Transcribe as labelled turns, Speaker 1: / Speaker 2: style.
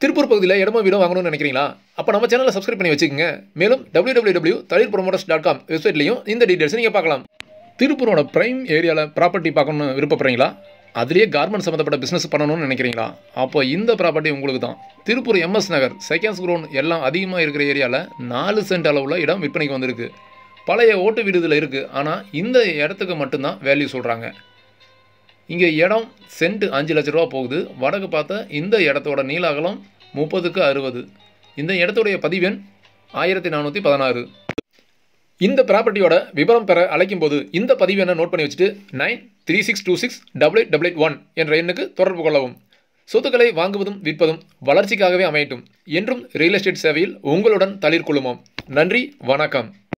Speaker 1: திருப்பூர் பகுதியில் இடமோ வீடோ வாங்கணும்னு நினைக்கிறீங்களா அப்போ நம்ம சேனலை சப்ஸ்கிரைப் பண்ணி வச்சுக்கோங்க மேலும் W W W Thalir promoters dot com வெப்சைட்லையும் இந்த டீட்டெயில்ஸ் நீங்கள் பார்க்கலாம் திருப்பூரோட பிரைம் ஏரியாவில் ப்ராப்பர்ட்டி பார்க்கணும்னு விருப்பப்படுறீங்களா அதுலேயே கார்மெண்ட் சம்மந்தப்பட்ட பிஸ்னஸ் பண்ணணும்னு நினைக்கிறீங்களா அப்போ இந்த ப்ராப்பர்ட்டி உங்களுக்கு தான் திருப்பூர் எம்எஸ் நகர் செகண்ட்ஸ் குரோன் எல்லாம் அதிகமாக இருக்கிற ஏரியாவில் நாலு சென்ட் அளவில் இடம் விற்பனைக்கு வந்திருக்கு பழைய ஓட்டு வீடு இதில் இருக்குது ஆனால் இந்த இடத்துக்கு மட்டும்தான் வேல்யூ சொல்கிறாங்க இங்கே இடம் சென்ட் அஞ்சு லட்ச ரூபா போகுது வடக்கு பார்த்த இந்த இடத்தோட நீள அகலம் முப்பதுக்கு அறுபது இந்த இடத்துடைய பதிவெண் ஆயிரத்தி நானூற்றி பதினாறு இந்த ப்ராப்பர்ட்டியோட விவரம் பெற அழைக்கும் போது இந்த பதிவு என்ன நோட் பண்ணி வச்சுட்டு nine three six two six double eight double eight one என்ற எண்ணுக்கு தொடர்பு கொள்ளவும் சொத்துக்களை வாங்குவதும் விற்பதும் வளர்ச்சிக்காகவே அமையட்டும் என்றும் ரியல் எஸ்டேட் சேவையில் உங்களுடன் தளிர் குழுமம் நன்றி வணக்கம்